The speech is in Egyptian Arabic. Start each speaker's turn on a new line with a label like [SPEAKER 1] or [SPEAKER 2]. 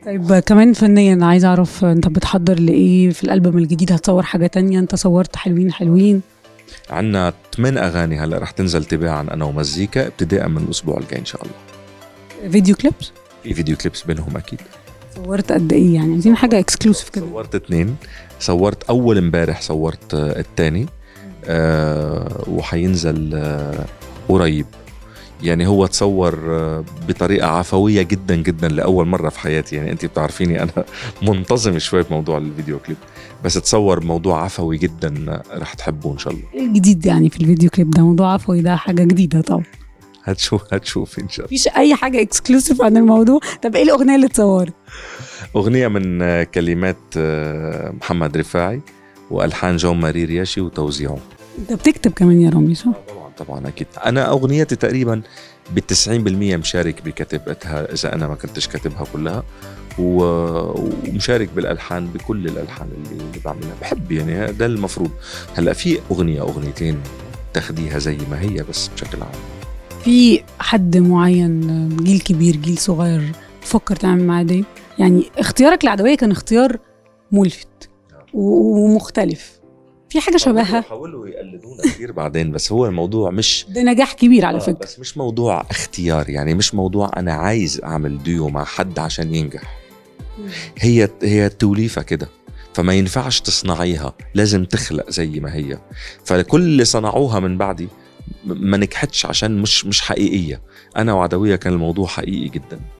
[SPEAKER 1] طيب كمان فنيا عايزه اعرف انت بتحضر لايه في الالبوم الجديد هتصور حاجه تانية انت صورت حلوين حلوين
[SPEAKER 2] عنا ثمان اغاني هلا رح تنزل تباعا انا ومزيكا ابتداء من الاسبوع الجاي ان شاء الله
[SPEAKER 1] فيديو كليبس
[SPEAKER 2] في فيديو كليبس بينهم اكيد
[SPEAKER 1] صورت قد ايه يعني عايزين حاجه اكسكلوسيف كده
[SPEAKER 2] صورت اثنين صورت اول امبارح صورت آه، الثاني آه وحينزل آه قريب يعني هو تصور آه، بطريقة عفوية جدا جدا لأول مرة في حياتي يعني أنت بتعرفيني أنا منتظم شوي بموضوع الفيديو كليب بس تصور موضوع عفوي جدا آه، رح تحبوه إن شاء الله
[SPEAKER 1] ايه الجديد يعني في الفيديو كليب ده موضوع عفوي ده حاجه جديده طبعا
[SPEAKER 2] هتشوف هتشوف إن شاء الله
[SPEAKER 1] مفيش اي حاجه اكسكلوسيف عن الموضوع طب ايه الاغنيه اللي اتصورت
[SPEAKER 2] أغنية من آه، كلمات آه، محمد رفاعي وألحان جون ماري رياشي وتوزيعه
[SPEAKER 1] انت بتكتب كمان يا رامي صح
[SPEAKER 2] طبعا طبعا اكيد انا اغنيتي تقريبا ب 90% مشارك بكتابتها اذا انا ما كنتش كاتبها كلها و- ومشارك بالالحان بكل الالحان اللي اللي بعملها بحب يعني ده المفروض هلا في اغنيه اغنيتين تاخديها زي ما هي بس بشكل عام
[SPEAKER 1] في حد معين جيل كبير جيل صغير تفكر تعمل معاه ده يعني اختيارك للعدويه كان اختيار ملفت و- ومختلف في حاجه شبهها
[SPEAKER 2] حاولوا يقلدونا كثير بعدين بس هو الموضوع مش
[SPEAKER 1] ده نجاح كبير على
[SPEAKER 2] آه،
[SPEAKER 1] فكره
[SPEAKER 2] بس مش موضوع اختيار يعني مش موضوع انا عايز اعمل ديو مع حد عشان ينجح هي هي توليفة كده فما ينفعش تصنعيها لازم تخلق زي ما هي فكل اللي صنعوها من بعدي م- ما نجحتش عشان مش مش حقيقية أنا وعدوية كان الموضوع حقيقي جدا